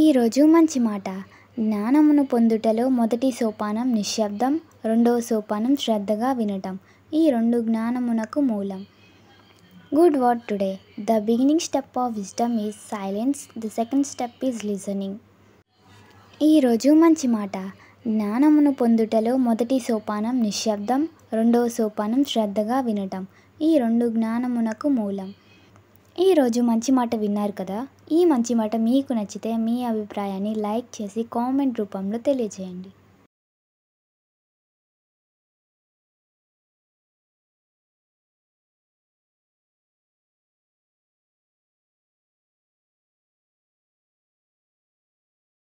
ఈరోజు మంచి మాట జ్ఞానమును పొందుటలో మొదటి సోపానం నిశ్శబ్దం రెండవ సోపానం శ్రద్ధగా వినటం ఈ రెండు జ్ఞానమునకు మూలం good word today the beginning step of wisdom is silence the second step is listening ఈరోజు మంచి మాట జ్ఞానమును పొందుటలో మొదటి సోపానం నిశ్శబ్దం రెండవ సోపానం శ్రద్ధగా వినటం ఈ రెండు జ్ఞానమునకు మూలం ఈరోజు మంచి మాట విన్నారు కదా ఈ మంచి మాట మీకు నచ్చితే మీ అభిప్రాయాన్ని లైక్ చేసి కామెంట్ రూపంలో తెలియజేయండి